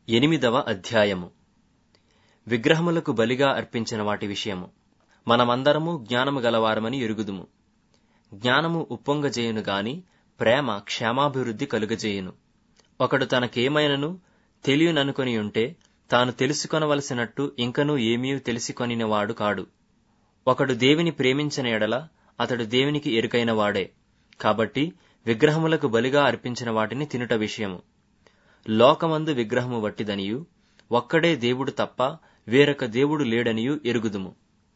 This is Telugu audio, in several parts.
ఎనిమిదవ అధ్యాయము విగ్రహములకు బలిగా అర్పించిన వాటి విషయము మనమందరము జ్ఞానము గలవారమని ఎరుగుదుము జ్ఞానము ఉప్పొంగజేయును గాని ప్రేమ క్షేమాభివృద్ధి కలుగజేయును ఒకడు తనకేమైనను తెలియననుకొని ఉంటే తాను తెలుసుకొనవలసినట్టు ఇంకనూ ఏమీ తెలిసికొనినవాడు కాడు ఒకడు దేవిని ప్రేమించిన ఎడల అతడు దేవునికి ఎరుకైన వాడే కాబట్టి విగ్రహములకు బలిగా అర్పించిన వాటిని తినుట విషయము లోకమందు విగ్రహము వట్టిదనియు ఒక్కడే దేవుడు తప్ప వేరొక దేవుడు లేడనియు ఎరుగుదుము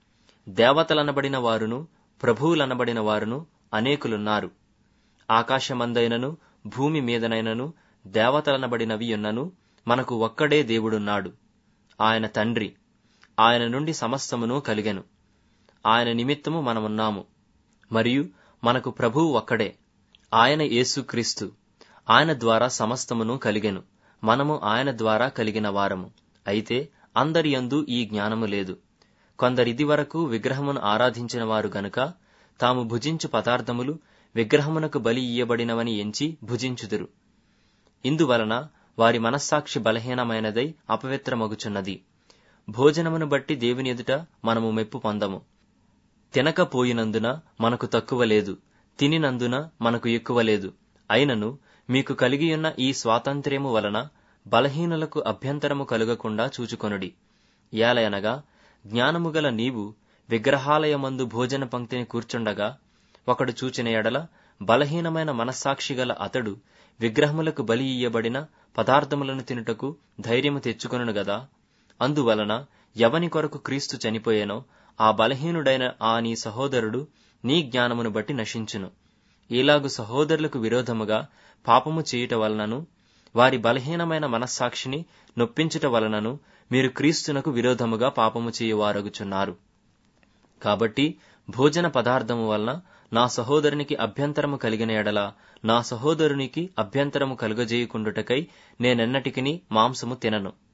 దేవతలనబడిన వారును ప్రభువులనబడిన వారును అనేకులున్నారు ఆకాశమందైనను భూమి మీదనైనను దేవతలనబడినవి ఉన్నను మనకు ఒక్కడే దేవుడున్నాడు ఆయన తండ్రి ఆయన నుండి సమస్తమును కలిగెను ఆయన నిమిత్తము మనమున్నాము మరియు మనకు ప్రభువు ఒక్కడే ఆయన యేసుక్రీస్తు ఆయన ద్వారా సమస్తమును కలిగెను మనము ఆయన ద్వారా కలిగిన వారము అయితే అందరి యందు ఈ జ్ఞానము లేదు కొందరిది వరకు విగ్రహమును ఆరాధించిన వారు గనుక తాము భుజించు పదార్థములు విగ్రహమునకు బలి ఇయ్యబడినవని ఎంచి భుజించుదురు ఇందువలన వారి మనస్సాక్షి బలహీనమైనదై అపవిత్రమగుచున్నది భోజనమును బట్టి దేవుని ఎదుట మనము మెప్పు పొందము తినకపోయినందున మనకు తక్కువ లేదు తినినందున మనకు ఎక్కువ లేదు అయినను మీకు కలిగియున్న ఈ స్వాతంత్ర్యము వలన బలహీనులకు అభ్యంతరము కలుగకుండా చూచుకొనుడి ఏలయనగా జ్ఞానము గల నీవు విగ్రహాలయమందు భోజన పంక్తిని కూర్చుండగా ఒకడు చూచిన ఎడల బలహీనమైన మనస్సాక్షి గల అతడు విగ్రహములకు బలి ఇయ్యబడిన పదార్థములను తినుటకు ధైర్యము తెచ్చుకొనును గదా అందువలన ఎవని కొరకు క్రీస్తు చనిపోయేనో ఆ బలహీనుడైన ఆ నీ సహోదరుడు నీ జ్ఞానమును బట్టి నశించును ఇలాగు సహోదరులకు విరోధముగా పాపము చేయుట వలనను వారి బలహీనమైన మనస్సాక్షిని నొప్పించుట వలనను మీరు క్రీస్తునకు విరోధముగా పాపము చేయువారగుచున్నారు కాబట్టి భోజన పదార్థము వలన నా సహోదరునికి అభ్యంతరము కలిగిన ఎడల నా సహోదరునికి అభ్యంతరము కలుగజేయుకుండుటకై నేనెన్నటికిని మాంసము తినను